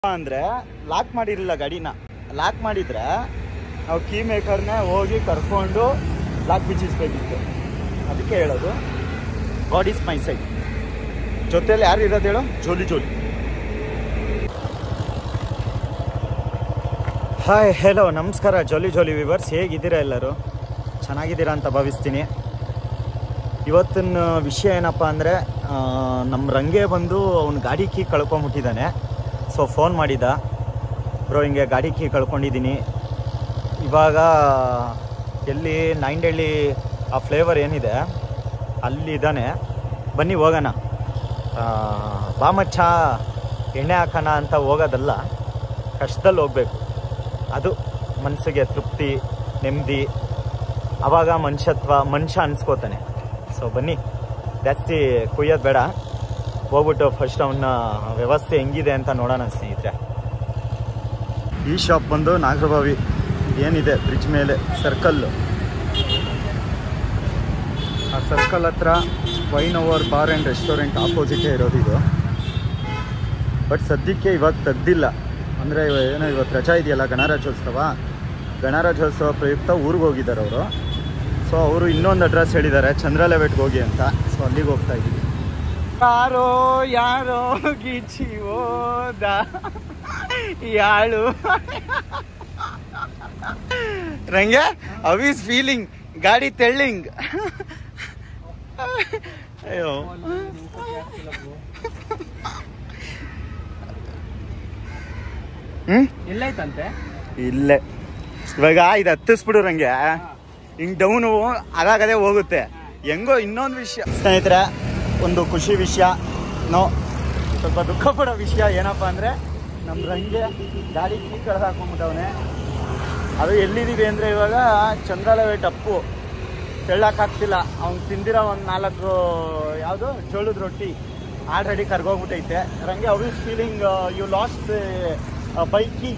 ಅಂದರೆ ಲಾಕ್ ಮಾಡಿರಲಿಲ್ಲ ಗಾಡಿನ ಲಾಕ್ ಮಾಡಿದರೆ ನಾವು ಕೀ ಮೇಕರ್ನೇ ಹೋಗಿ ಕರ್ಕೊಂಡು ಲಾಕ್ ಬಿಚ್ಚಿಸ್ಬೇಕಿತ್ತು ಅದಕ್ಕೆ ಹೇಳೋದು ಗಾಡ್ ಈಸ್ ಮೈ ಸೈಡ್ ಜೊತೆಯಲ್ಲಿ ಯಾರು ಇರೋದು ಹೇಳು ಜೋಲಿ ಜೋಲಿ ಹಾಯ್ ಹೆಲೋ ನಮಸ್ಕಾರ ಜೋಲಿ ಜೋಲಿ ವಿವರ್ಸ್ ಹೇಗಿದ್ದೀರಾ ಎಲ್ಲರೂ ಚೆನ್ನಾಗಿದ್ದೀರಾ ಅಂತ ಭಾವಿಸ್ತೀನಿ ಇವತ್ತಿನ ವಿಷಯ ಏನಪ್ಪ ಅಂದರೆ ನಮ್ಮ ರಂಗೆ ಬಂದು ಅವ್ನ ಗಾಡಿ ಕೀ ಕಳ್ಕೊಂಬಿಟ್ಟಿದ್ದಾನೆ ಸೊ ಫೋನ್ ಮಾಡಿದ್ದ ಬ್ರೋ ಹಿಂಗೆ ಗಾಡಿ ಕೀ ಕಳ್ಕೊಂಡಿದ್ದೀನಿ ಇವಾಗ ಎಲ್ಲಿ ನೈಂಡಳ್ಳಿ ಆ ಫ್ಲೇವರ್ ಏನಿದೆ ಅಲ್ಲಿದ್ದಾನೆ ಬನ್ನಿ ಹೋಗೋಣ ಆ, ಬಾ ಮಚ್ಚ ಎಣ್ಣೆ ಹಾಕೋಣ ಅಂತ ಹೋಗೋದಲ್ಲ ಕಷ್ಟದಲ್ಲಿ ಹೋಗ್ಬೇಕು ಅದು ಮನಸ್ಸಿಗೆ ತೃಪ್ತಿ ನೆಮ್ಮದಿ ಆವಾಗ ಮನುಷ್ಯತ್ವ ಮನುಷ್ಯ ಅನ್ಸ್ಕೋತಾನೆ ಸೊ ಬನ್ನಿ ಜಾಸ್ತಿ ಕುಯ್ಯೋದು ಬೇಡ ಹೋಗ್ಬಿಟ್ಟು ಫಸ್ಟ್ ಅವನ ವ್ಯವಸ್ಥೆ ಹೆಂಗಿದೆ ಅಂತ ನೋಡೋಣ ಸ್ನೇಹಿತರೆ ಈ ಶಾಪ್ ಬಂದು ನಾಗರಬಾವಿ ಏನಿದೆ ಬ್ರಿಡ್ಜ್ ಮೇಲೆ ಸರ್ಕಲ್ಲು ಆ ಸರ್ಕಲ್ ಹತ್ರ wine over bar and restaurant ಆಪೋಸಿಟೇ ಇರೋದು ಇದು ಬಟ್ ಸದ್ಯಕ್ಕೆ ಇವಾಗ ತೆಗ್ದಿಲ್ಲ ಅಂದರೆ ಏನೋ ಇವತ್ತು ರಜಾ ಇದೆಯಲ್ಲ ಗಣರಾಜ್ಯೋತ್ಸವ ಗಣರಾಜ್ಯೋತ್ಸವ ಪ್ರಯುಕ್ತ ಊರಿಗೆ ಹೋಗಿದ್ದಾರೆ ಅವರು ಸೊ ಅವರು ಇನ್ನೊಂದು ಅಡ್ರೆಸ್ ಹೇಳಿದ್ದಾರೆ ಚಂದ್ರ ಲೆವೆಟ್ಗೆ ಹೋಗಿ ಅಂತ ಸೊ ಅಲ್ಲಿಗೆ ಹೋಗ್ತಾ ಇದ್ದೀವಿ ಯಾರೋ ಯಾರೋ ಗೀಚಿ ಹೋದ ಯಾಳು ರಂಗೆ ಅವ್ ಈಸ್ ಫೀಲಿಂಗ್ ಗಾಡಿ ತೆಳ್ಳಿಂಗ್ ಅಯ್ಯೋ ಹ್ಮ್ ಎಲ್ಲೈತಂತೆ ಇಲ್ಲೇ ಇವಾಗ ಇದು ಹತ್ತಿಸ್ಬಿಡು ರಂಗೆ ಹಿಂಗ್ ಡೌನು ಅದಾಗದೇ ಹೋಗುತ್ತೆ ಹೆಂಗೋ ಇನ್ನೊಂದು ವಿಷಯ ಸ್ನೇಹಿತರೆ ಒಂದು ಖುಷಿ ವಿಷಯ ನೋ ಸ್ವಲ್ಪ ದುಃಖ ಪಡೋ ವಿಷಯ ಏನಪ್ಪ ಅಂದರೆ ನಮ್ಮ ರಂಗೆ ಗಾಡಿ ಕೀ ಕಳೆದು ಹಾಕೊಂಡ್ಬಿಟ್ಟವನೆ ಅದು ಎಲ್ಲಿದ್ದೀವಿ ಅಂದರೆ ಇವಾಗ ಚಂದ್ರಾಲವೇ ಟಪ್ಪು ತೆಳ್ಳಕ್ಕಾಗ್ತಿಲ್ಲ ಅವ್ನು ತಿಂದಿರೋ ಒಂದು ನಾಲ್ಕು ಯಾವುದು ಜೋಳದ ರೊಟ್ಟಿ ಆಲ್ರೆಡಿ ಕರ್ಗೋಗ್ಬಿಟ್ಟೈತೆ ರಂಗೆ how is feeling you lost ಬೈಕಿ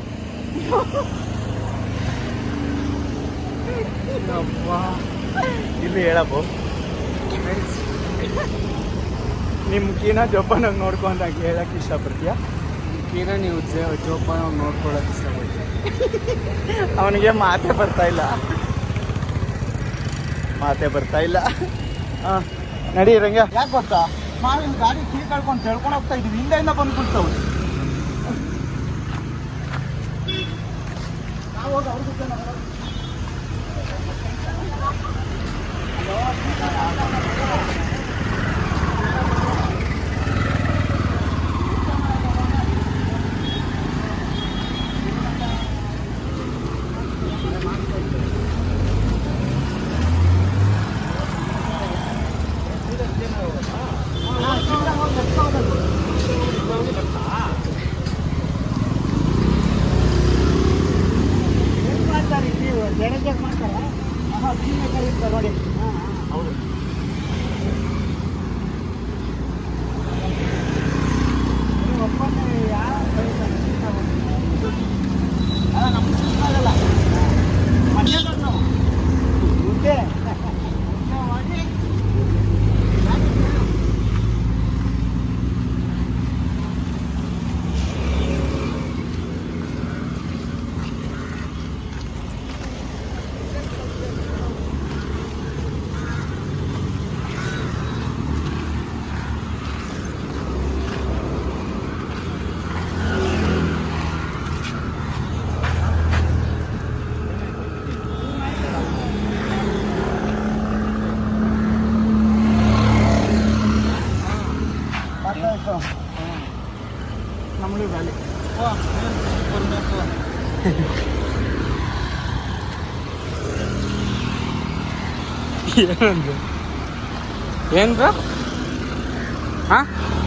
ಇಲ್ಲಿ ಹೇಳಪ್ಪು ನಿಮ್ಮ ಕೀನ ಜೋಪಾನಾಗಿ ನೋಡ್ಕೊಂಡಾಗ ಹೇಳಕ್ಕೆ ಇಷ್ಟಪಡ್ತೀಯ ಕೀರ ನೀವು ಜ- ಜೋಪಾನ ನೋಡ್ಕೊಳಕ್ ಇಷ್ಟಪಡ್ತೀನಿ ಅವನಿಗೆ ಮಾತೆ ಬರ್ತಾ ಇಲ್ಲ ಮಾತೆ ಬರ್ತಾ ಇಲ್ಲ ಆ, ನಡಿ ರಂಗ ಯಾಕೆ ಗೊತ್ತಾ ನಾವಿಲ್ಲಿ ಗಾಡಿ ಕೀ ಕಳ್ಕೊಂಡು ತಿಳ್ಕೊಂಡು ಹೋಗ್ತಾ ಇದೀವಿ ಹಿಂದೆಯಿಂದ ಬಂದು ಬಿಡ್ತಾವೆ ನೋಡಿ ಹೌದು ನಮ್ಮಳಿ ವ್ಯಾಲಿ ಏನಂದ್ರೆ ಏನ್ ಬ್ರೋ ಹಾ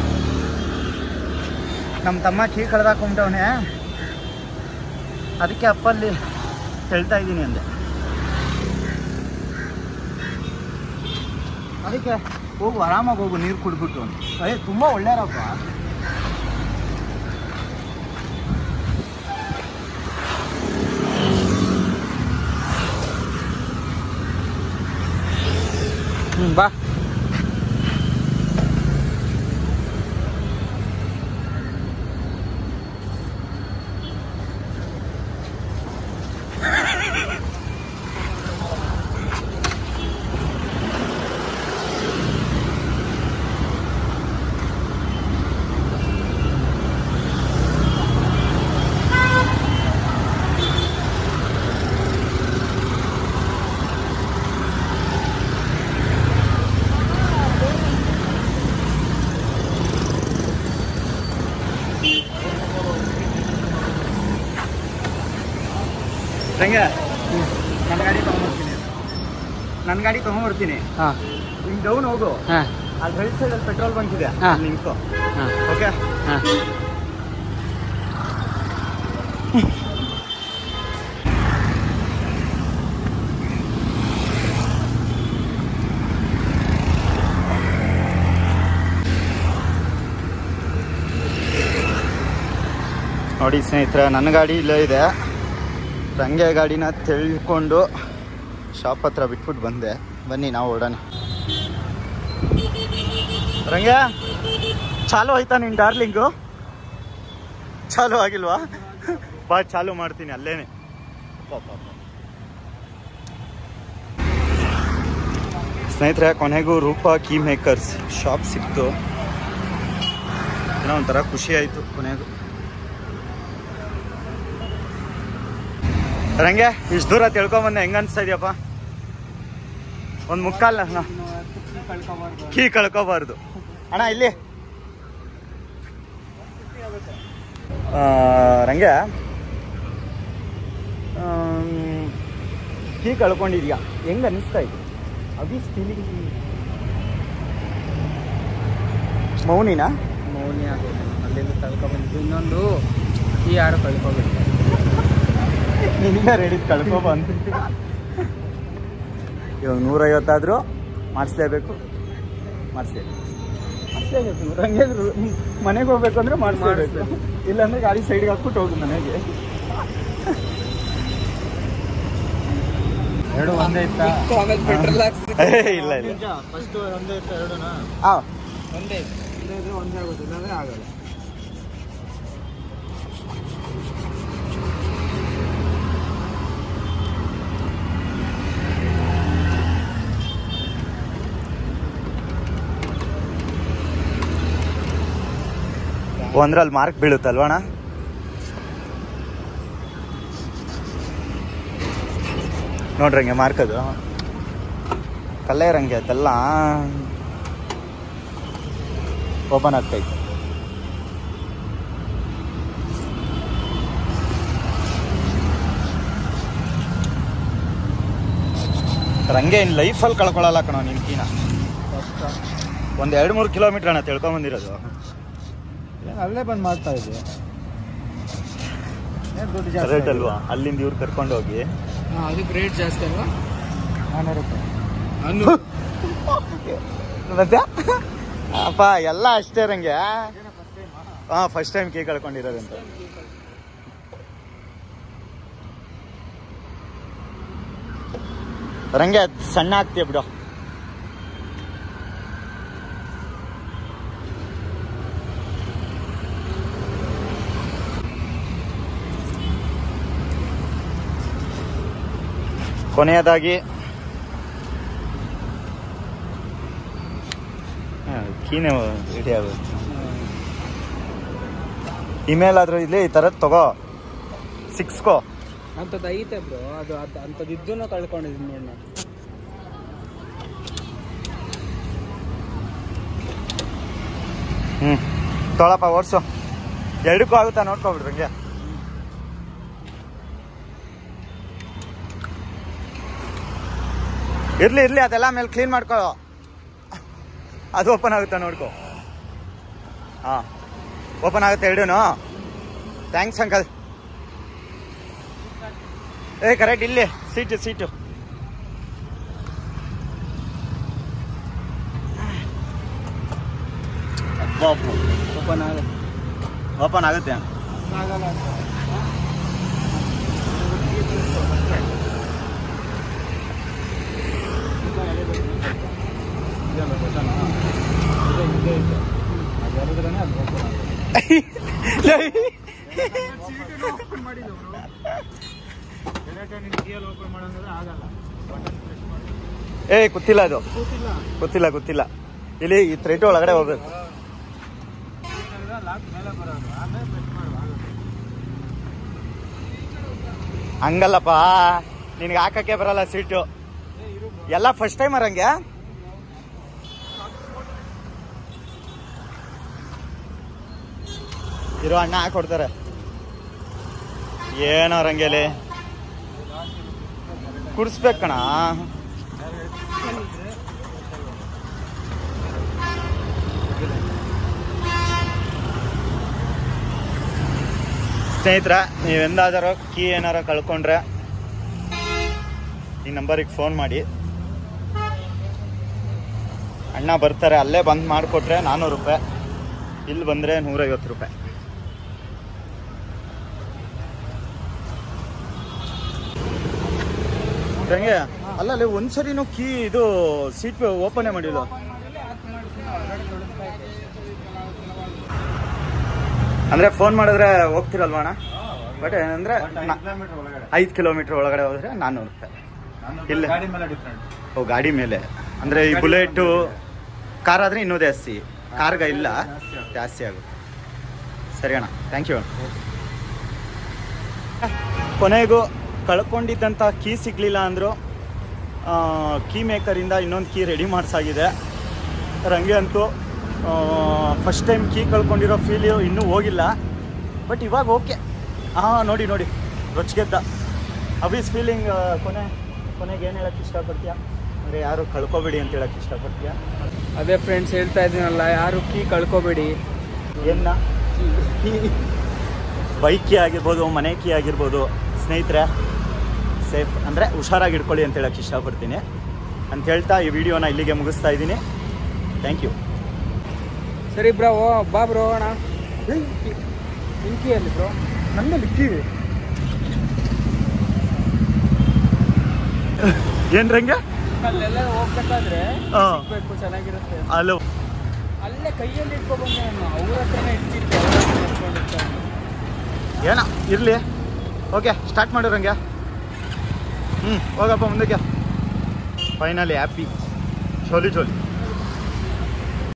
ನಮ್ಮ ತಮ್ಮ ಕೀ ಕಳೆದಾಕೊಂಬಿಟ್ಟವನೆ ಅದಕ್ಕೆ ಅಪ್ಪಲ್ಲಿ ಹೇಳ್ತಾ ಇದ್ದೀನಿ ಅಂದೆ ಅದಕ್ಕೆ ಹೋಗು ಆರಾಮಾಗಿ ಹೋಗು ನೀರು ಕುಡ್ಬಿಟ್ಟು ಅಂತ ಅಯ್ಯ ತುಂಬ ಒಳ್ಳೆಯರಪ್ಪ ಹ್ಮ್ ಬಾ ರಂಗೆ ನನ್ನ ಗಾಡಿ ತೊಗೊಂಡ್ಬರ್ತೀನಿ ನನ್ನ ಗಾಡಿ ತೊಗೊಂಡ್ಬರ್ತೀನಿ ಹಾಂ ಹಿಂಗೆ ಡೌನ್ ಹೋಗು ಹಾಂ ಅಲ್ಲಿ ರೈಟ್ ಸೈಡಲ್ಲಿ ಪೆಟ್ರೋಲ್ ಬಂಕ್ ಇದೆ ಹಾ. ಅಲ್ಲಿ ನಿಂತ್ಕೋ ಹಾಂ ಓಕೆ ಹಾಂ ನೋಡಿ ಸ್ನೇಹಿತರೆ ನನ್ನ ಗಾಡಿ ಇಲ್ಲೇ ಇದೆ ರಂಗೆ ಗಾಡಿನ ತೆಳ್ಕೊಂಡು ಶಾಪ್ ಹತ್ರ ಬಿಟ್ಬಿಟ್ಟು ಬಂದೆ ಬನ್ನಿ ನಾವು ಓಡೋಣ ರಂಗೆ ಚಾಲು ಆಯ್ತಾ ನಿನ್ ಡಾರ್ಲಿಂಗು ಚಾಲು ಆಗಿಲ್ವಾ ಬಾ ಚಾಲು ಮಾಡ್ತೀನಿ ಅಲ್ಲೇನೆ ಸ್ನೇಹಿತರೆ ಕೊನೆಗೂ ರೂಪಾ ಕೀ ಮೇಕರ್ಸ್ ಶಾಪ್ ಸಿಕ್ತು ಏನೋ ಒಂಥರ ಖುಷಿ ಆಯಿತು ಕೊನೆಗೂ ರಂಗೆ ಇಷ್ಟು ದೂರ ತಿಳ್ಕೊಂಬಂದೆ ಹೆಂಗ ಅನ್ಸ್ತಾ ಇದೆಯಪ್ಪ ಒಂದು ಮುಕ್ಕಾಲ್ ಕಳ್ಕೊಬಾರ್ದು ಕೀ ಕಳ್ಕೊಬಾರ್ದು ಅಣ್ಣ ಇಲ್ಲಿ ಆ, ರಂಗೆ ಆಮ್, ಕೀ ಕಳ್ಕೊಂಡಿದ್ಯಾ ಹೆಂಗ ಅನಿಸ್ತಾ ಇದೆ ಅಬೀಸ್ ಫೀಲಿಂಗ್ ಮೌನಿನಾ ಮೌನಿ ಆಗೋದು ಅಲ್ಲಿಂದ ಕಳ್ಕೊಬಂದಿದ್ದು ಇನ್ನೊಂದು ಈ ಯಾರು ಕಳ್ಕೊಬಿಟ್ಟು ನಿನ್ನ ರೆಡಿ ಕಳ್ಕೊಬಂದು ಇವಾಗ ನೂರೈವತ್ತಾದರೂ ಮಾಡಿಸ್ಲೇಬೇಕು ಮಾಡಿಸ್ಲೇಬೇಕು ಮಾಡಿಸ್ಲೇಬೇಕು ರಂಗೆ ಮನೆಗೆ ಹೋಗ್ಬೇಕು ಅಂದ್ರೆ ಮಾಡಿಸ್ಲೇಬೇಕು ಮಾಡಿಸ್ಬೇಕು. ಇಲ್ಲಾಂದ್ರೆ ಗಾಡಿ ಸೈಡ್ಗೆ ಹಾಕ್ಬಿಟ್ಟು ಹೋಗು ಮನೆಗೆ ಎರಡು ಒಂದೇ ಇತ್ತ ಆಮೇಲೆ ಪೆಟ್ರೋಲ್ ಹಾಕ್ಸಿ ಏ, ಇಲ್ಲ ಇಲ್ಲ ಫಸ್ಟ್ ಒಂದೇ ಇತ್ತ ಎರಡುನಾ ಆ, ಒಂದೇ ಒಂದೇ ಇದ್ರೆ ಒಂದೇ ಆಗುತ್ತೆ ಇಲ್ಲಾಂದ್ರೆ ಆಗಲ್ಲ ಒಂದ್ರಲ್ಲಿ ಮಾರ್ಕ್ ಬೀಳುತ್ತಲ್ವಣ ನೋಡ್ರಂಗೆ ಮಾರ್ಕ್ ಅದು ಕಲ್ಲೇ ರಂಗೆ ಅದೆಲ್ಲ ಓಪನ್ ಆಗ್ತೈತೆ ರಂಗೆ ಇನ್ ಲೈಫಲ್ಲಿ ಕಳ್ಕೊಳಲ್ಲ ಕಣೋ ನಿನ್ ಕೀನ ಒಂದ್ ಎರಡು ಮೂರು ಕಿಲೋಮೀಟರ್ ಅಣ್ಣ ತಿಳ್ಕೊಂಬಂದಿರೋದು ಅಲ್ಲೇ ಬಂದು ಮಾಡ್ತಾ ಇದ್ದೆ ದುಡ್ಡು ರೇಟ್ ಅಲ್ವಾ ಅಲ್ಲಿಂದ ಇವ್ರು ಕರ್ಕೊಂಡು ಹೋಗಿ ಹಾಂ ಅದಕ್ಕೆ ರೇಟ್ ಜಾಸ್ತಿ ಅಲ್ವಾ ನಾನ್ನೂರು ರೂಪಾಯಿ ಮತ್ತೆ ಅಪ್ಪ ಎಲ್ಲ ಅಷ್ಟೇ ರಂಗೆ ಹಾ ಫಸ್ಟ್ ಟೈಮ್ ಕೇಕ್ ಕಳ್ಕೊಂಡಿರೋದಂತ ರಂಗೆ ಅದ್ ಸಣ್ಣ ಆಗ್ತೀಯ ಬಿಡು ಕೊನೆಯದಾಗಿ ಹಾ, ಕೀನೆ ರೆಡಿ ಆಗುತ್ತೆ ಇಮೇಲ್ ಆದ್ರೂ ಇಲ್ಲಿ ಈ ಥರದ್ದು ತಗೋ ಸಿಕ್ಸ್ಕೋ ಅಂಥದ್ದು ಐತೆ ಬ್ರೋ ಅದು ಅದು ಅಂಥದ್ದು ಇದ್ದೂ ಕಳ್ಕೊಂಡಿದ್ದೀನಿ ನೋಡಿ ನಾನು ಹ್ಞೂ ತೊಳಪ್ಪ ಓಡಿಸು ಎರಡಕ್ಕೂ ಆಗುತ್ತಾ ನೋಡ್ಕೊಬಿಡ್ರಿ ಹಂಗೆ ಇರ್ಲಿ ಇರ್ಲಿ ಅದೆಲ್ಲ ಮೇಲೆ ಕ್ಲೀನ್ ಮಾಡ್ಕೋ ಅದು ಓಪನ್ ಆಗುತ್ತಾ ನೋಡ್ಕೋ ಹಾಂ ಓಪನ್ ಆಗುತ್ತೆ ಎರಡೂನು ಥ್ಯಾಂಕ್ಸ್ ಅಂಕಲ್ ಏ ಕರೆಕ್ಟ್ ಇಲ್ಲಿ ಸೀಟು ಸೀಟು ಓಪನ್ ಆಗ ಓಪನ್ ಆಗುತ್ತೆ ಆಗಲ್ಲ ಏ ಗೊತ್ತಿಲ್ಲ ಅದು ಗೊತ್ತಿಲ್ಲ ಗೊತ್ತಿಲ್ಲ ಇಲ್ಲಿ ಈ ಥ್ರೆಡ್ ಒಳಗಡೆ ಹೋಗ್ಬೇಕು ಹಂಗಲ್ಲಪ್ಪ ನಿನಗೆ ಹಾಕಕ್ಕೆ ಬರಲ್ಲ ಸೀಟು ಎಲ್ಲ ಫಸ್ಟ್ ಟೈಮ್ ಹಂಗೆ ಇರೋ ಅಣ್ಣ ಹಾಕೊಡ್ತಾರೆ ಏನೋ ರಂಗೇಲಿ ಕುಡಿಸ್ಬೇಕಣ ಸ್ನೇಹಿತರ ನೀವೆಂದಾದರೂ ಕೀ ಏನಾರ ಕಳ್ಕೊಂಡ್ರೆ ಈ ನಂಬರಿಗೆ ಫೋನ್ ಮಾಡಿ ಅಣ್ಣ ಬರ್ತಾರೆ ಅಲ್ಲೇ ಬಂದ್ ಮಾಡಿಕೊಟ್ರೆ ನಾನ್ನೂರು ರೂಪಾಯಿ ಇಲ್ಲಿ ಬಂದರೆ ನೂರೈವತ್ತು ರೂಪಾಯಿ ಹೆಂಗೆ ಅಲ್ಲ ಅಲ್ಲಿ ಒಂದ್ಸರಿನೂ ಕೀ ಇದು ಸೀಟ್ ಓಪನೇ ಮಾಡಿಲ್ಲ ಅಂದ್ರೆ ಫೋನ್ ಮಾಡಿದ್ರೆ ಹೋಗ್ತಿರಲ್ವಾ ಅಣ್ಣ ಬಟ್ ಏನಂದ್ರೆ ಐದು ಕಿಲೋಮೀಟರ್ ಒಳಗಡೆ ಹೋದ್ರೆ ನಾನ್ನೂರು ರೂಪಾಯಿ ಇಲ್ಲ. ಗಾಡಿ ಮೇಲೆ ಡಿಫ್ರೆಂಟ್ ಓ ಗಾಡಿ ಮೇಲೆ ಅಂದ್ರೆ ಈ ಬುಲೆಟು ಕಾರ್ ಆದ್ರೆ ಇನ್ನೂ ಜಾಸ್ತಿ ಕಾರ್ಗ ಇಲ್ಲ ಜಾಸ್ತಿ ಆಗುತ್ತೆ ಸರಿ ಅಣ್ಣ ಥ್ಯಾಂಕ್ ಯು ಅಣ್ಣ ಕೊನೆಗೂ ಕಳ್ಕೊಂಡಿದ್ದಂಥ ಕೀ ಸಿಗಲಿಲ್ಲ ಅಂದರು ಕೀ ಮೇಕರಿಂದ ಇನ್ನೊಂದು ಕೀ ರೆಡಿ ಮಾಡಿಸಾಗಿದೆ ರಂಗೆ ಅಂತೂ ಫಸ್ಟ್ ಟೈಮ್ ಕೀ ಕಳ್ಕೊಂಡಿರೋ ಫೀಲ್ ಇನ್ನೂ ಹೋಗಿಲ್ಲ ಬಟ್ ಇವಾಗ ಓಕೆ ಹಾಂ ನೋಡಿ ನೋಡಿ ರೊಚ್ಗೆದ್ದ ಅಬೀಸ್ ಫೀಲಿಂಗ್ ಕೊನೆ ಕೊನೆಗೆ ಏನು ಹೇಳಕ್ಕೆ ಇಷ್ಟಪಡ್ತೀಯಾ ಅಂದರೆ ಯಾರು ಕಳ್ಕೊಬೇಡಿ ಅಂತ ಹೇಳಕ್ಕೆ ಇಷ್ಟಪಡ್ತೀಯಾ ಅದೇ ಫ್ರೆಂಡ್ಸ್ ಹೇಳ್ತಾ ಇದ್ದೀನಲ್ಲ ಯಾರು ಕೀ ಕಳ್ಕೊಬೇಡಿ ಏನ ಬೈಕ್ ಕೀ ಆಗಿರ್ಬೋದು ಮನೆ ಕೀ ಆಗಿರ್ಬೋದು ಸ್ನೇಹಿತರೆ ಸೇಫ್ ಅಂದರೆ ಹುಷಾರಾಗಿ ಇಟ್ಕೊಳ್ಳಿ ಅಂತ ಹೇಳಕ್ಕೆ ಇಷ್ಟಪಡ್ತೀನಿ ಅಂತ ಹೇಳ್ತಾ ಈ ವಿಡಿಯೋನ ಇಲ್ಲಿಗೆ ಮುಗಿಸ್ತಾ ಇದ್ದೀನಿ ಥ್ಯಾಂಕ್ ಯು ಸರಿ ಬ್ರೋ ಓ ಬಾ ಬ್ರೋ ಅಣ್ಣ ನಿಂಕಿಯಲ್ಲಿ ಬ್ರೋ ನನ್ನಲ್ಲಿ ಕೀ ಏನು ರಂಗೆ ಅಲ್ಲೆಲ್ಲ ಹೋಗ್ಬೇಕಾದ್ರೆ ಹಾ. ಸಿಗ್ಬೇಕು ಚೆನ್ನಾಗಿರುತ್ತೆ ಅಲ್ಲೋ ಅಲ್ಲೇ ಕೈಯಲ್ಲಿ ಇಟ್ಕೊಬಂದೆ ನಾನು ಅವ್ರ ಹತ್ರನೇ ಇಟ್ಟಿದ್ದೆ ಅವ್ರ ಹತ್ರ ಇಟ್ಕೊಂಡಿದ್ದೆ. ಏನ ಇರಲಿ ಓಕೆ ಸ್ಟಾರ್ಟ್ ಮಾಡು ರಂಗೆ ಹ್ಞೂ ಹೋಗಪ್ಪ ಮುಂದಕ್ಕೆ ಫೈನಲಿ ಹ್ಯಾಪಿ ಜೋಲಿ ಜೋಲಿ